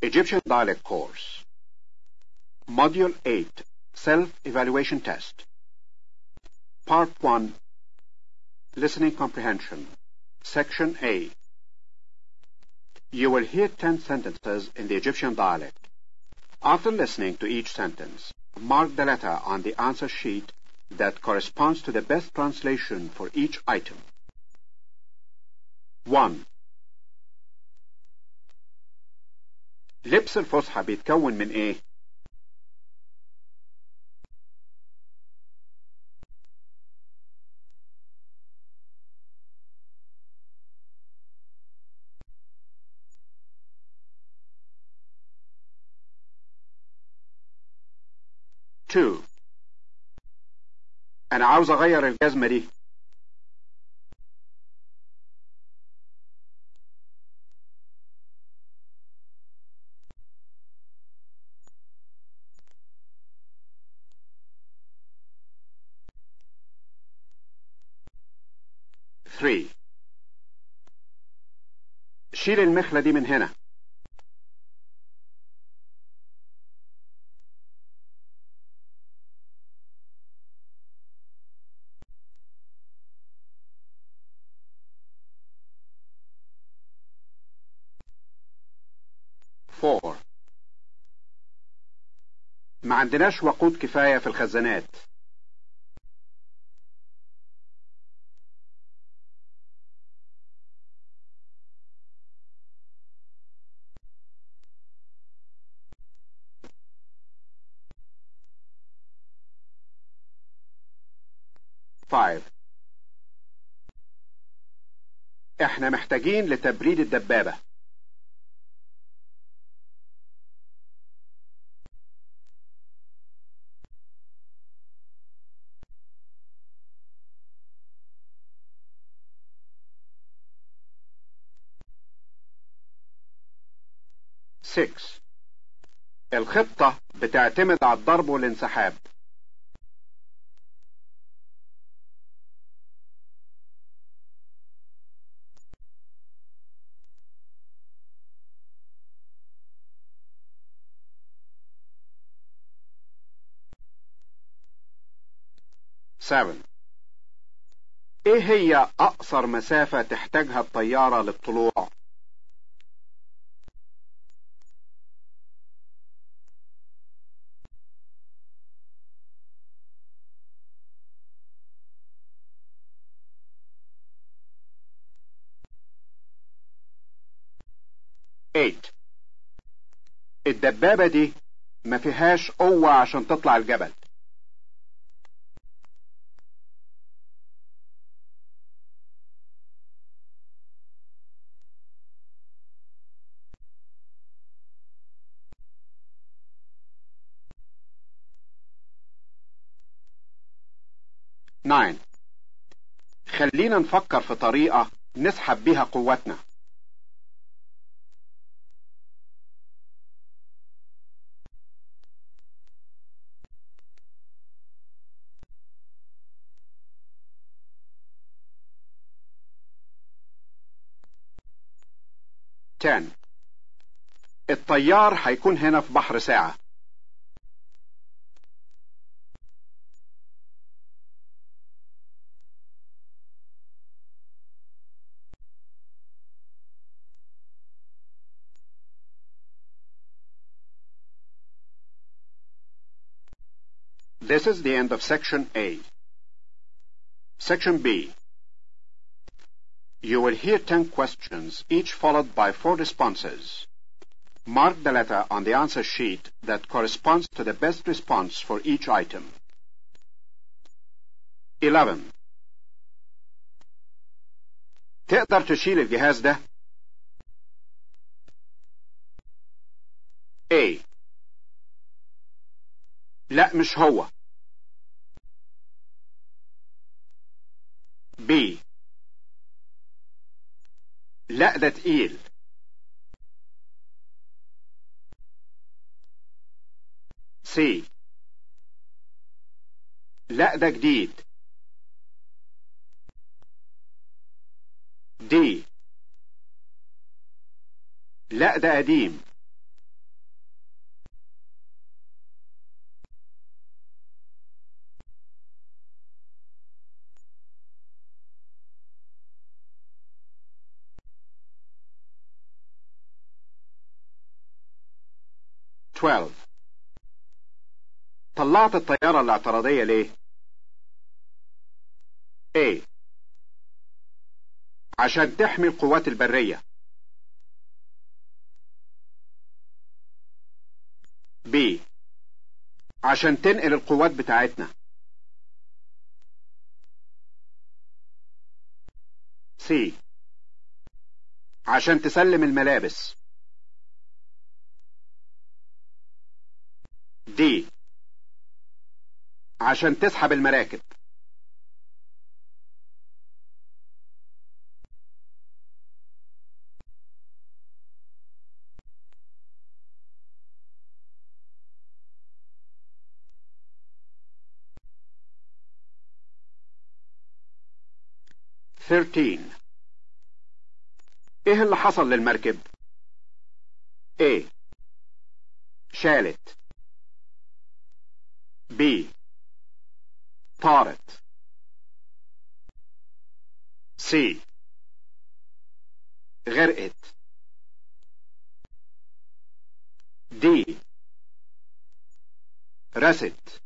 Egyptian Dialect Course Module 8 Self-Evaluation Test Part 1 Listening Comprehension Section A You will hear 10 sentences in the Egyptian dialect. After listening to each sentence, mark the letter on the answer sheet that corresponds to the best translation for each item. 1. لبس الفسحة بيتكون من ايه؟ Two. أنا عاوز أغير الجزمة دي. Three. شيل المخلة دي من هنا. Four. ما عندناش وقود كفاية في الخزانات. Five. احنا محتاجين لتبريد الدبابة. Six. الخطة بتعتمد على الضرب والانسحاب. Seven. ايه هي اقصر مسافة تحتاجها الطيارة للطلوع؟ Eight. الدبابة دي ما فيهاش قوة عشان تطلع الجبل. Nine. خلينا نفكر في طريقة نسحب بيها قوتنا. Ten. الطيار هيكون هنا في بحر ساعة. This is the end of section A. Section B. You will hear 10 questions, each followed by four responses. Mark the letter on the answer sheet that corresponds to the best response for each item. 11. تقدر تشيل الجهاز ده؟ A. لا مش هو. B. لا ده تقيل. C. لا ده جديد. D. لا ده قديم. 12 طلعت الطيارة الاعتراضية ليه؟ A عشان تحمي القوات البرية B عشان تنقل القوات بتاعتنا C عشان تسلم الملابس D عشان تسحب المراكب Thirteen. ايه اللي حصل للمركب A شالت B طارت C غرقت D رست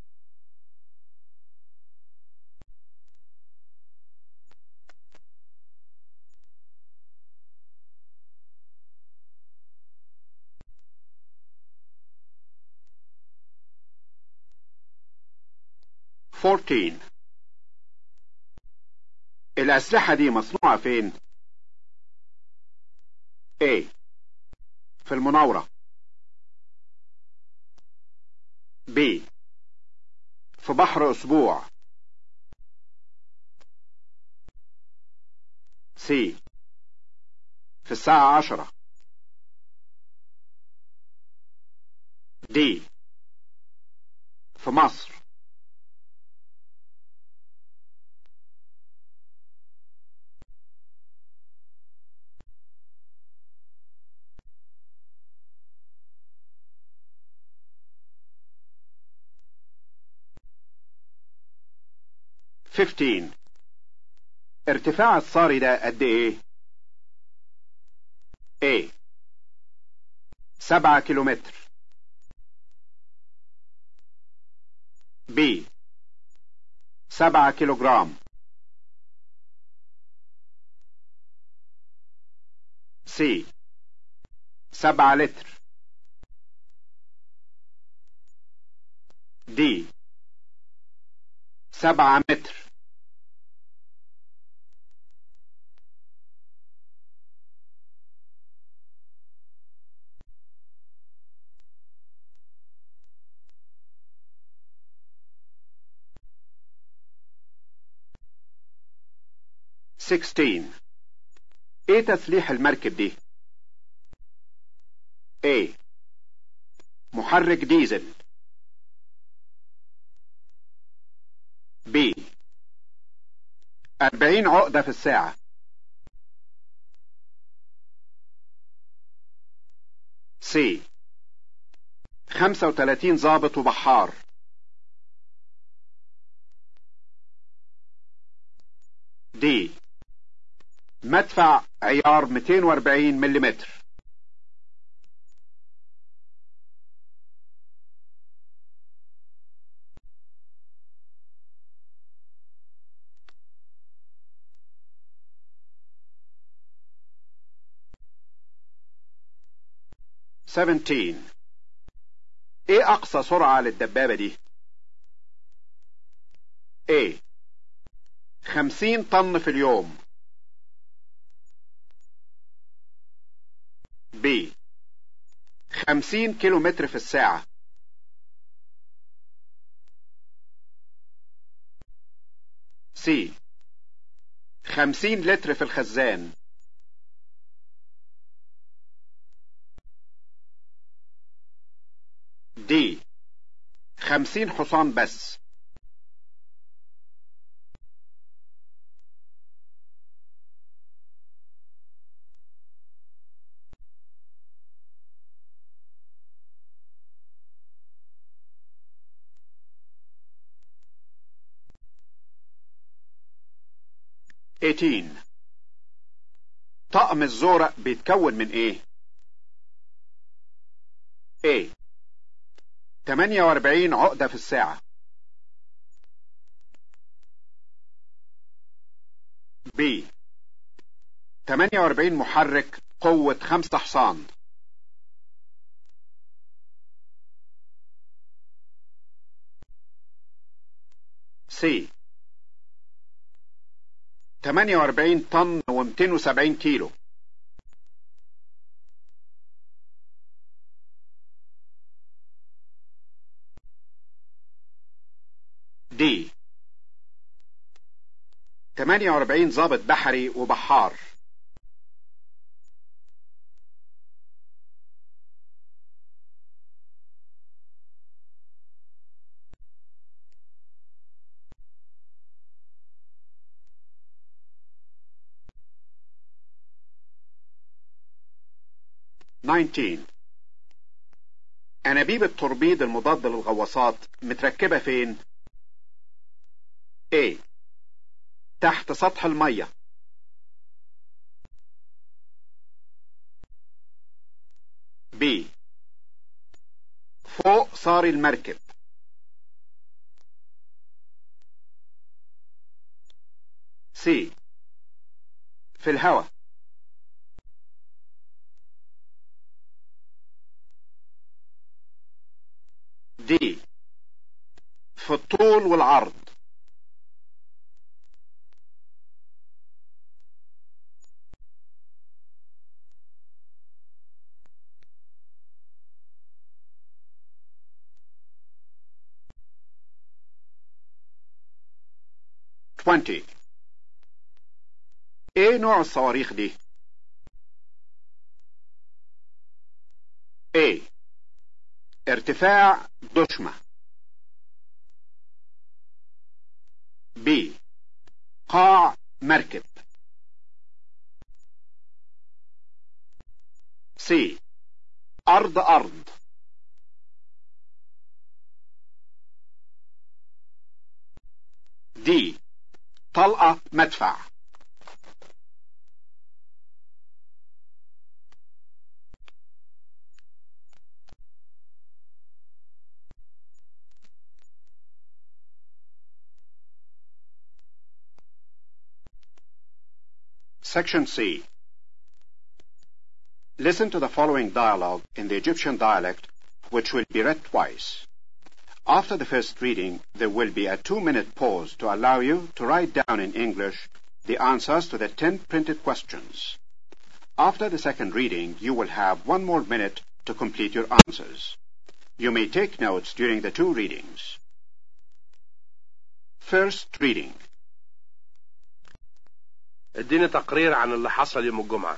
Fourteen. الأسلحة دي مصنوعة فين؟ A. في المناورة B. في بحر أسبوع C. في الساعة عشرة D. في مصر Fifteen. ارتفاع الصاري ده قد ايه؟ A. سبعة كيلومتر B. سبعة كيلوغرام C. سبعة لتر D. سبعة متر Sixteen. ايه تسليح المركب دي؟ A. محرك ديزل B. أربعين عقدة في الساعة C. خمسة وتلاتين ضابط وبحار D. مدفع عيار 240 ملم Seventeen. ايه اقصى سرعة للدبابة دي A 50 طن في اليوم B 50 كيلو متر في الساعة C 50 لتر في الخزان D 50 حصان بس Eighteen. طقم الزورق بيتكون من ايه؟ A. 48 عقدة في الساعة B 48 محرك قوة 5 حصان C 48 طن و270 كيلو دي 48 ضابط بحري وبحار Nineteen. أنابيب التوربيد المضاد للغواصات متركبة فين؟ A. تحت سطح المية B. فوق صار المركب C. في الهواء D. في الطول والعرض Twenty. ايه نوع الصواريخ دي؟ A. ارتفاع دشمة B. قاع مركب C. أرض أرض D. طلقة مدفع Section C. Listen to the following dialogue in the Egyptian dialect, which will be read twice. After the first reading, there will be a two-minute pause to allow you to write down in English the answers to the ten printed questions. After the second reading, you will have one more minute to complete your answers. You may take notes during the two readings. First reading. اديني تقرير عن اللي حصل يوم الجمعة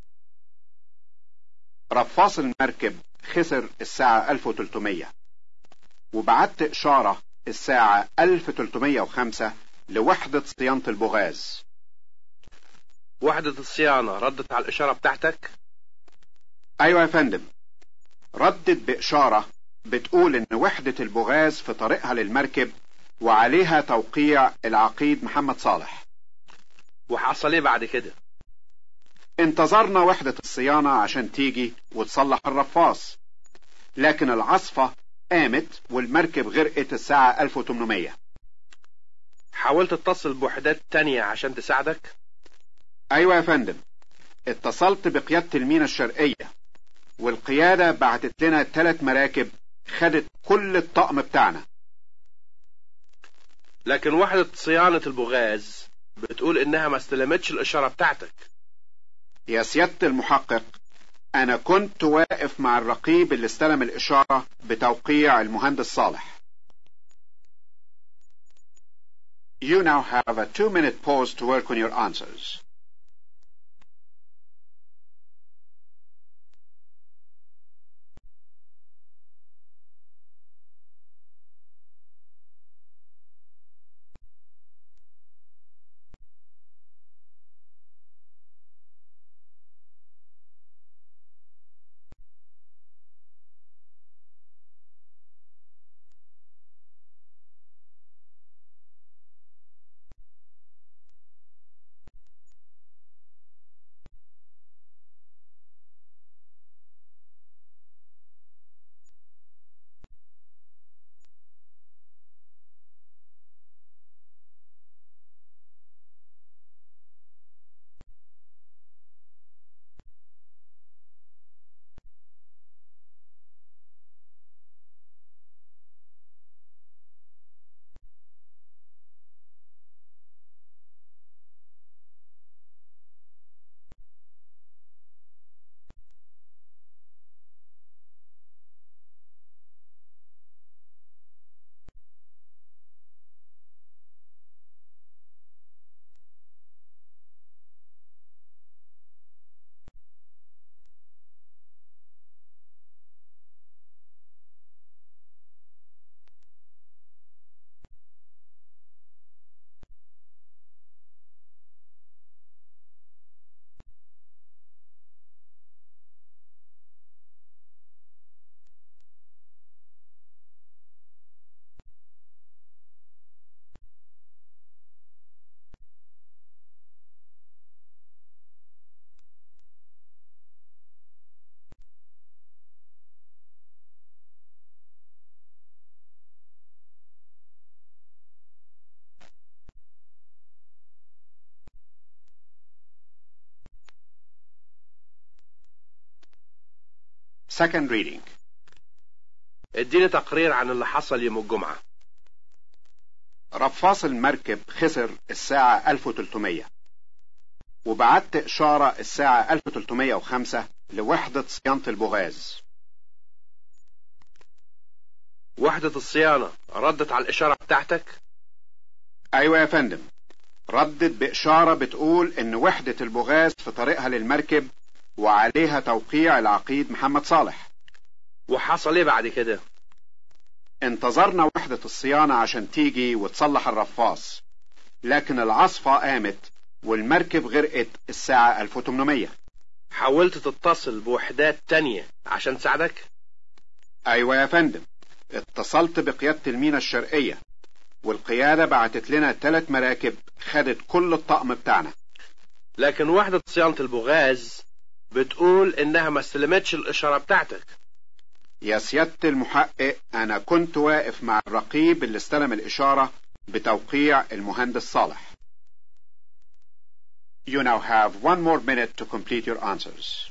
رفاص المركب خسر الساعة 1300 وبعت إشارة الساعة 1305 لوحدة صيانة البغاز وحدة الصيانة ردت على الإشارة بتاعتك أيوة يا فندم ردت بإشارة بتقول إن وحدة البغاز في طريقها للمركب وعليها توقيع العقيد محمد صالح وحصل ايه بعد كده انتظرنا وحدة الصيانة عشان تيجي وتصلح الرفاص لكن العاصفة قامت والمركب غرقت الساعة 1800 حاولت تتصل بوحدات تانية عشان تساعدك أيوة يا فندم اتصلت بقيادة المينا الشرقية والقيادة بعتت لنا ثلاث مراكب خدت كل الطقم بتاعنا لكن وحدة صيانة البغاز بتقول انها ما استلمتش الإشارة بتاعتك يا سيادة المحقق أنا كنت واقف مع الرقيب اللي استلم الإشارة بتوقيع المهندس صالح You now have a two-minute pause to work on your answers. Second reading. اديني تقرير عن اللي حصل يوم الجمعة رفاص المركب خسر الساعة 1300 وبعت إشارة الساعة 1305 لوحدة صيانة البوغاز وحدة الصيانة ردت على الإشارة بتاعتك أيوة يا فندم ردت بإشارة بتقول إن وحدة البوغاز في طريقها للمركب وعليها توقيع العقيد محمد صالح وحصل ايه بعد كده انتظرنا وحدة الصيانة عشان تيجي وتصلح الرفاص لكن العاصفة قامت والمركب غرقت الساعة 1800 حاولت تتصل بوحدات تانية عشان تساعدك أيوة يا فندم اتصلت بقيادة المينا الشرقية والقيادة بعتت لنا ثلاث مراكب خدت كل الطقم بتاعنا لكن وحدة صيانة البوغاز بتقول انها ما استلمتش الإشارة بتاعتك يا سيادة المحقق أنا كنت واقف مع الرقيب اللي استلم الإشارة بتوقيع المهندس صالح You now have one more minute to complete your answers.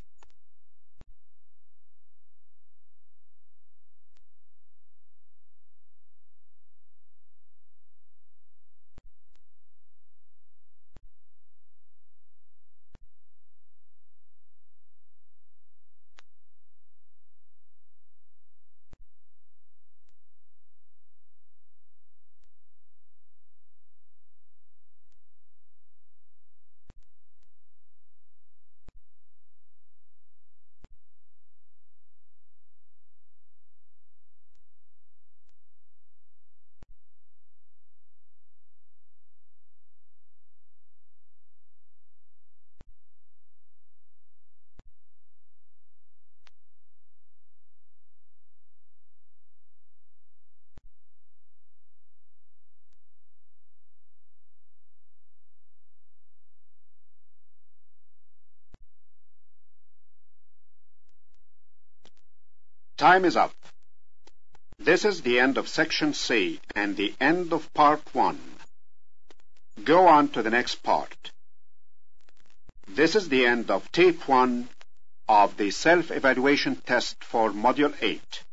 Time is up. This is the end of section C and the end of part one. Go on to the next part. This is the end of tape one of the self-evaluation test for module 8.